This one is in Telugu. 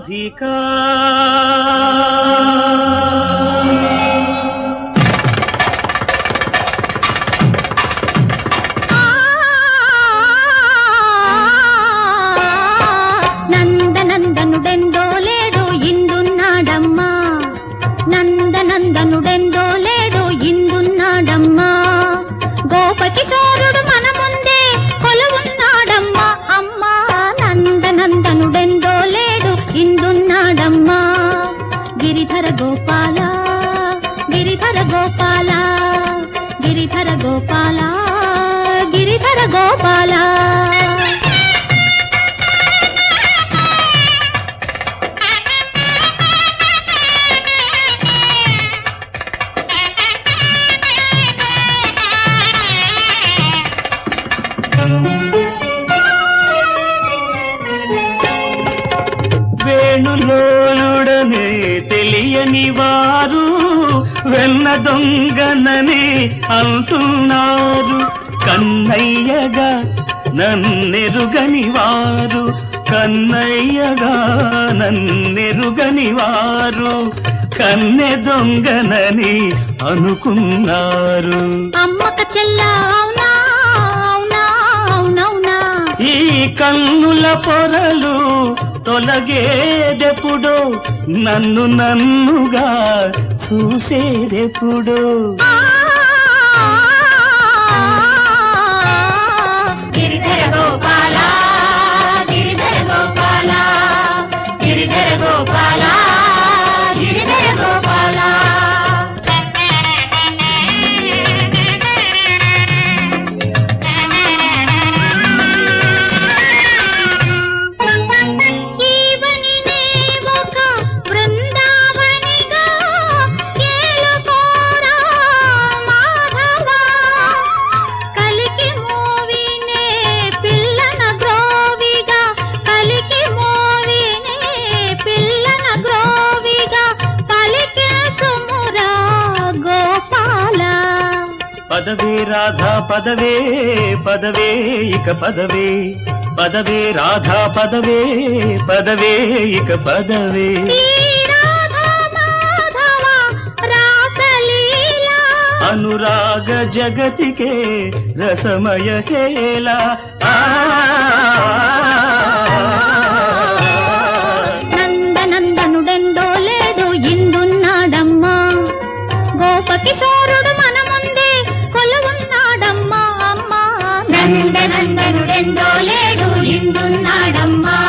రాధికా నందనందనుడెందో లేడు ఇందున్నాడమ్మా నందనందనుడెందో లేడు ఇందున్నాడమ్మా గోపకిశోరుడు మన ముందే కొలువున్నాడమ్మా అమ్మా నందనందనుడెందో లేడు ఇందున్నాడమ్మా గిరిధర గోపాల గిరిధర గోపాల గిరిధర గోపాల గిరిధర గోపాల వేణులోలుడనే తెలియని వారు వెన్న దొంగనని అంటున్నారు కన్నయ్యగా నన్నెరుగని వారు కన్నయ్యగా నన్నెరుగని వారు కన్నె దొంగనని అనుకున్నారు అమ్మక చెల్ల అవునా అవునా అవునవునా ఈ కన్నుల పొరలు తొలగేదెప్పుడో నన్ను నన్నుగా చూసేదెప్పుడో గిరిధర గోపాల గిరిధర గోపాల గిరిధర గోపాల గిరిధర గోపాల ఈవనినే ఒక బృందావనిగా ఏలుకోరా మాధవా కలికి మోవినే పిల్లన గ్రోవిగా కలికి మోవినే పిల్లన గ్రోవిగా పలికించుమురా గోపాల పదవే రాధా పదవే పదవే ఇక పదవే పదవే రాధా పదవే పదవే ఇక పదవే ఈ రాధా మాధవ రాసలీలా అనురాగ జగతికే రసమయ హేలా ఆ నందనందనుడెందో లేడు ఇందున్నాడమ్మా గోపకిశోరుడు మన ముందే కొలువున్నాడమ్మా అమ్మా నందనందనుడెందో లేడు ఇందున్నాడమ్మా